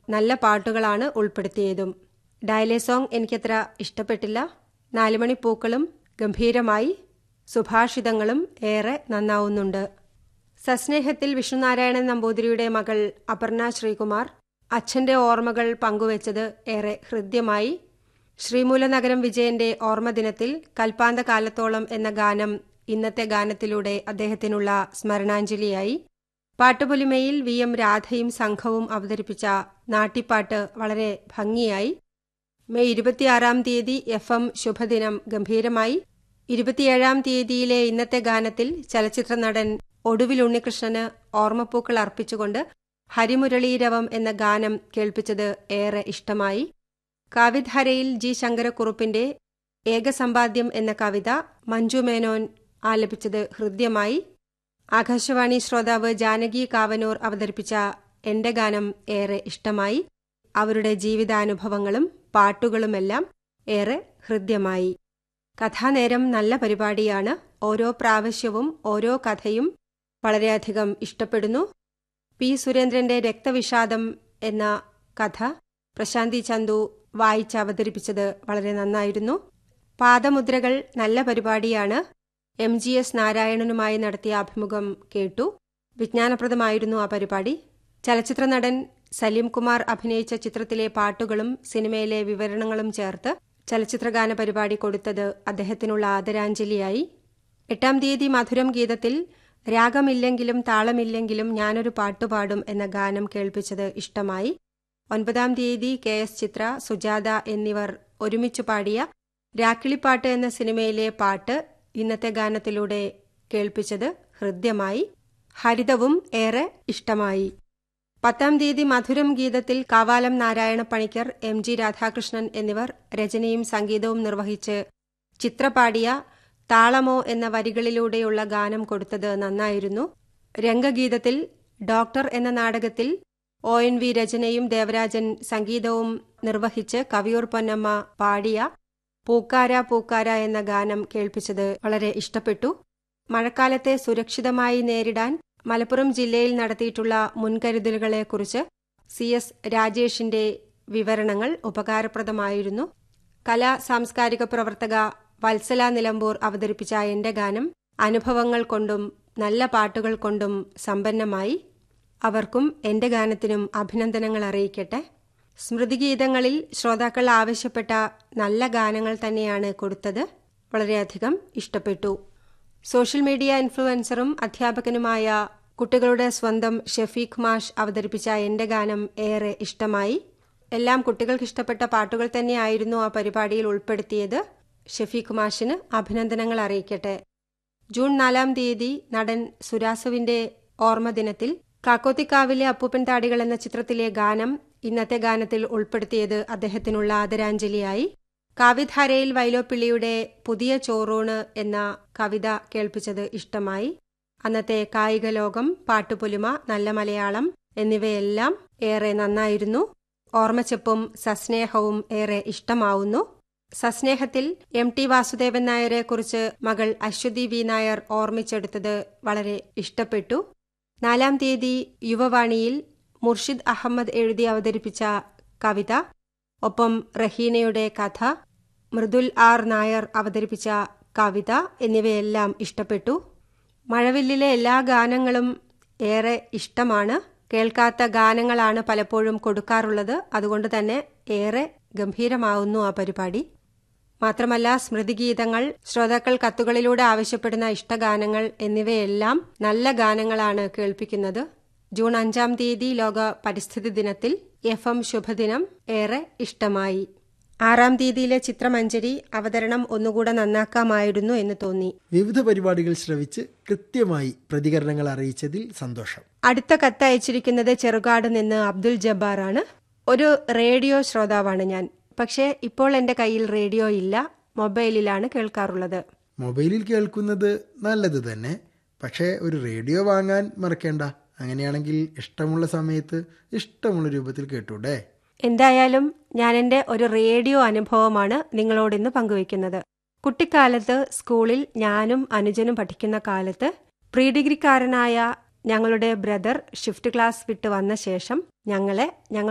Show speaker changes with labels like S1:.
S1: നല്ല പാട്ടുകളാണ് ഉൾപ്പെടുത്തിയതും ഡയലേ സോങ് എനിക്കത്ര ഇഷ്ടപ്പെട്ടില്ല നാലുമണി പൂക്കളും ഗംഭീരമായി സുഭാഷിതങ്ങളും ഏറെ നന്നാവുന്നുണ്ട് സസ്നേഹത്തിൽ വിഷ്ണുനാരായണൻ നമ്പൂതിരിയുടെ മകൾ അപർണ ശ്രീകുമാർ അച്ഛന്റെ ഓർമ്മകൾ പങ്കുവച്ചത് ഏറെ ഹൃദ്യമായി ശ്രീമൂലനഗരം വിജയന്റെ ഓർമ്മദിനത്തിൽ കൽപ്പാന്ത കാലത്തോളം എന്ന ഗാനം ഇന്നത്തെ ഗാനത്തിലൂടെ അദ്ദേഹത്തിനുള്ള സ്മരണാഞ്ജലിയായി പാട്ടുപൊലിമയിൽ വി എം രാധയും സംഘവും അവതരിപ്പിച്ച നാട്ടിപ്പാട്ട് വളരെ ഭംഗിയായി മെയ് ഇരുപത്തിയാറാം തീയതി എഫ് എം ശുഭദിനം ഗംഭീരമായി ഇരുപത്തിയേഴാം തീയതിയിലെ ഇന്നത്തെ ഗാനത്തിൽ ചലച്ചിത്ര നടൻ ഒടുവിൽ ഉണ്ണികൃഷ്ണന് ഓർമ്മപ്പൂക്കൾ അർപ്പിച്ചുകൊണ്ട് ഹരിമുരളീരവം എന്ന ഗാനം കേൾപ്പിച്ചത് ഏറെ ഇഷ്ടമായി കാവ്യധാരയിൽ ജി ശങ്കരക്കുറുപ്പിന്റെ ഏകസമ്പാദ്യം എന്ന കവിത മഞ്ജു മേനോൻ ആലപിച്ചത് ഹൃദ്യമായി ആകാശവാണി ശ്രോതാവ് ജാനകി കാവനൂർ അവതരിപ്പിച്ച എന്റെ ഗാനം ഏറെ ഇഷ്ടമായി അവരുടെ ജീവിതാനുഭവങ്ങളും പാട്ടുകളുമെല്ലാം ഏറെ ഹൃദ്യമായി കഥാനേരം നല്ല പരിപാടിയാണ് ഓരോ പ്രാവശ്യവും ഓരോ കഥയും വളരെയധികം ഇഷ്ടപ്പെടുന്നു പി സുരേന്ദ്രന്റെ രക്തവിഷാദം എന്ന കഥ പ്രശാന്തി ചന്തു വായിച്ച് അവതരിപ്പിച്ചത് വളരെ നന്നായിരുന്നു പാദമുദ്രകൾ നല്ല പരിപാടിയാണ് എം ജി എസ് നാരായണനുമായി നടത്തിയ അഭിമുഖം കേട്ടു വിജ്ഞാനപ്രദമായിരുന്നു ആ പരിപാടി ചലച്ചിത്ര നടൻ സലീം കുമാർ അഭിനയിച്ച ചിത്രത്തിലെ പാട്ടുകളും സിനിമയിലെ വിവരണങ്ങളും ചേർത്ത് ചലച്ചിത്രഗാന പരിപാടി കൊടുത്തത് അദ്ദേഹത്തിനുള്ള ആദരാഞ്ജലിയായി എട്ടാം തീയതി മധുരം ഗീതത്തിൽ രാഗമില്ലെങ്കിലും താളമില്ലെങ്കിലും ഞാനൊരു പാട്ടുപാടും എന്ന ഗാനം കേൾപ്പിച്ചത് ഇഷ്ടമായി ഒൻപതാം തീയതി കെ എസ് ചിത്ര സുജാത എന്നിവർ ഒരുമിച്ചു പാടിയ രാക്കിളിപ്പാട്ട് എന്ന സിനിമയിലെ പാട്ട് ഇന്നത്തെ ഗാനത്തിലൂടെ കേൾപ്പിച്ചത് ഹൃദ്യമായി ഹരിതവും ഏറെ ഇഷ്ടമായി പത്താം തീയതി മധുരം ഗീതത്തിൽ കാവാലം നാരായണ പണിക്കർ എം ജി രാധാകൃഷ്ണൻ എന്നിവർ രചനയും സംഗീതവും നിർവഹിച്ച് ചിത്രപാടിയ താളമോ എന്ന വരികളിലൂടെയുള്ള ഗാനം കൊടുത്തത് നന്നായിരുന്നു രംഗഗീതത്തിൽ ഡോക്ടർ എന്ന നാടകത്തിൽ ഒ എൻ വി രചനയും ദേവരാജൻ സംഗീതവും നിർവഹിച്ച് കവിയൂർ പൊന്നമ്മ പാടിയ പൂക്കാര പൂക്കാര എന്ന ഗാനം കേൾപ്പിച്ചത് വളരെ ഇഷ്ടപ്പെട്ടു മഴക്കാലത്തെ സുരക്ഷിതമായി നേരിടാൻ മലപ്പുറം ജില്ലയിൽ നടത്തിയിട്ടുള്ള മുൻകരുതലുകളെക്കുറിച്ച് സി എസ് രാജേഷിന്റെ വിവരണങ്ങൾ ഉപകാരപ്രദമായിരുന്നു കലാ സാംസ്കാരിക പ്രവർത്തക വത്സല നിലമ്പൂർ അവതരിപ്പിച്ച എന്റെ ഗാനം അനുഭവങ്ങൾ കൊണ്ടും നല്ല പാട്ടുകൾ കൊണ്ടും സമ്പന്നമായി അവർക്കും എന്റെ ഗാനത്തിനും അഭിനന്ദനങ്ങൾ അറിയിക്കട്ടെ സ്മൃതിഗീതങ്ങളിൽ ശ്രോതാക്കൾ ആവശ്യപ്പെട്ട നല്ല ഗാനങ്ങൾ തന്നെയാണ് കൊടുത്തത് വളരെയധികം ഇഷ്ടപ്പെട്ടു സോഷ്യൽ മീഡിയ ഇൻഫ്ലുവൻസറും അധ്യാപകനുമായ കുട്ടികളുടെ സ്വന്തം ഷെഫീഖ് മാഷ് അവതരിപ്പിച്ച എന്റെ ഗാനം ഏറെ ഇഷ്ടമായി എല്ലാം കുട്ടികൾക്ക് ഇഷ്ടപ്പെട്ട പാട്ടുകൾ തന്നെയായിരുന്നു ആ പരിപാടിയിൽ ഉൾപ്പെടുത്തിയത് ഷെഫീഖ് മാഷിന് അഭിനന്ദനങ്ങൾ അറിയിക്കട്ടെ ജൂൺ നാലാം തീയതി നടൻ സുരാസുവിന്റെ ഓർമ്മദിനത്തിൽ കാക്കോത്തിക്കാവിലെ അപ്പൂപ്പൻ താടികൾ എന്ന ചിത്രത്തിലെ ഗാനം ഇന്നത്തെ ഗാനത്തിൽ ഉൾപ്പെടുത്തിയത് അദ്ദേഹത്തിനുള്ള ആദരാഞ്ജലിയായി കാവ്യധാരയിൽ വൈലോപ്പിള്ളിയുടെ പുതിയ ചോറൂണ് എന്ന കവിത കേൾപ്പിച്ചത് ഇഷ്ടമായി അന്നത്തെ കായിക ലോകം പാട്ടുപൊലിമ നല്ല മലയാളം എന്നിവയെല്ലാം ഏറെ നന്നായിരുന്നു ഓർമ്മച്ചെപ്പും സസ്നേഹവും ഏറെ ഇഷ്ടമാവുന്നു സസ്നേഹത്തിൽ എം ടി വാസുദേവൻ നായരെ കുറിച്ച് മകൾ അശ്വതി വി നായർ ഓർമ്മിച്ചെടുത്തത് വളരെ ഇഷ്ടപ്പെട്ടു നാലാം തീയതി യുവവാണിയിൽ മുർഷിദ് അഹമ്മദ് എഴുതി അവതരിപ്പിച്ച കവിത ഒപ്പം റഹീനയുടെ കഥ മൃദുൽ ആർ നായർ അവതരിപ്പിച്ച കവിത എന്നിവയെല്ലാം ഇഷ്ടപ്പെട്ടു മഴവില്ലിലെ എല്ലാ ഗാനങ്ങളും ഏറെ ഇഷ്ടമാണ് കേൾക്കാത്ത ഗാനങ്ങളാണ് പലപ്പോഴും കൊടുക്കാറുള്ളത് അതുകൊണ്ട് തന്നെ ഏറെ ഗംഭീരമാവുന്നു ആ പരിപാടി മാത്രമല്ല സ്മൃതിഗീതങ്ങൾ ശ്രോതാക്കൾ കത്തുകളിലൂടെ ആവശ്യപ്പെടുന്ന ഇഷ്ടഗാനങ്ങൾ എന്നിവയെല്ലാം നല്ല ഗാനങ്ങളാണ് കേൾപ്പിക്കുന്നത് ജൂൺ അഞ്ചാം തീയതി ലോക പരിസ്ഥിതി ദിനത്തിൽ എഫ് എം ശുഭദിനം ഏറെ ഇഷ്ടമായി ആറാം തീയതിയിലെ ചിത്രമഞ്ജരി അവതരണം ഒന്നുകൂടെ നന്നാക്കാമായിരുന്നു എന്ന് തോന്നി
S2: വിവിധ പരിപാടികൾ ശ്രവിച്ച് കൃത്യമായി പ്രതികരണങ്ങൾ അറിയിച്ചതിൽ സന്തോഷം
S1: അടുത്ത കത്ത് അയച്ചിരിക്കുന്നത് ചെറുകാട് നിന്ന് അബ്ദുൽ ജബ്ബാറാണ് ഒരു റേഡിയോ ശ്രോതാവാണ് ഞാൻ പക്ഷേ ഇപ്പോൾ എൻ്റെ കയ്യിൽ റേഡിയോ ഇല്ല മൊബൈലിലാണ് കേൾക്കാറുള്ളത്
S2: മൊബൈലിൽ കേൾക്കുന്നത് നല്ലത് തന്നെ പക്ഷേ ഒരു റേഡിയോ വാങ്ങാൻ മറക്കേണ്ട അങ്ങനെയാണെങ്കിൽ ഇഷ്ടമുള്ള സമയത്ത് ഇഷ്ടമുള്ള രൂപത്തിൽ കേട്ടൂടെ
S1: എന്തായാലും ഞാൻ എൻ്റെ ഒരു റേഡിയോ അനുഭവമാണ് നിങ്ങളോടിന്ന് പങ്കുവയ്ക്കുന്നത് കുട്ടിക്കാലത്ത് സ്കൂളിൽ ഞാനും അനുജനും പഠിക്കുന്ന കാലത്ത് പ്രീ ഡിഗ്രിക്കാരനായ ഞങ്ങളുടെ ബ്രദർ ഷിഫ്റ്റ് ക്ലാസ് വിട്ട് വന്ന ശേഷം ഞങ്ങളെ ഞങ്ങൾ